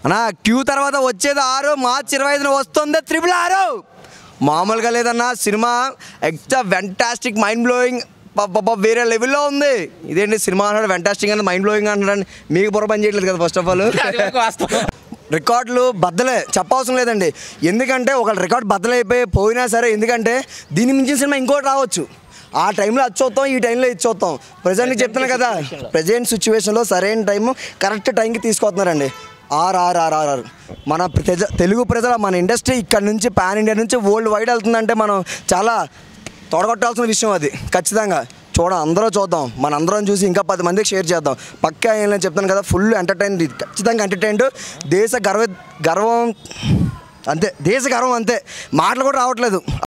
అన్నా క్యూ తర్వాత వచ్చేది ఆరు మార్చి ఇరవై ఐదున వస్తుంది త్రిపుల్ ఆరు మామూలుగా లేదన్నా cinema extra fantastic mind blowing వేరే లెవెల్లో ఉంది ఇదేంటి సినిమా అన్నాడు వెంటాస్టిక్ అని మైండ్ బ్లోయింగ్ అంటాడు మీకు బుర్ర పని చేయట్లేదు కదా ఫస్ట్ ఆఫ్ ఆల్ రికార్డులు బద్దలే చెప్పవసరం లేదండి ఎందుకంటే ఒక రికార్డ్ బద్దలైపోయి పోయినా సరే ఎందుకంటే దీని మించిన సినిమా ఇంకోటి రావచ్చు ఆ టైంలో అది చూద్దాం ఈ టైంలో ఇది చూద్దాం ప్రజెంట్కి చెప్తున్నా కదా ప్రజెంట్ సిచ్యువేషన్లో సరైన టైం కరెక్ట్ టైంకి తీసుకొస్తున్నారండి R R R R R మన ప్రజ తెలుగు ప్రజల మన ఇండస్ట్రీ ఇక్కడ నుంచి పాన్ ఇండియా నుంచి వరల్డ్ వైడ్ వెళ్తుందంటే మనం చాలా తొడగొట్టాల్సిన విషయం అది ఖచ్చితంగా చూడ అందరూ చూద్దాం మన అందరం చూసి ఇంకా పది మందికి షేర్ చేద్దాం పక్కా ఏం చెప్తాను కదా ఫుల్ ఎంటర్టైన్ ఖచ్చితంగా ఎంటర్టైన్డ్ దేశ గర్వ గర్వం అంతే దేశ గర్వం అంతే మాటలు కూడా రావట్లేదు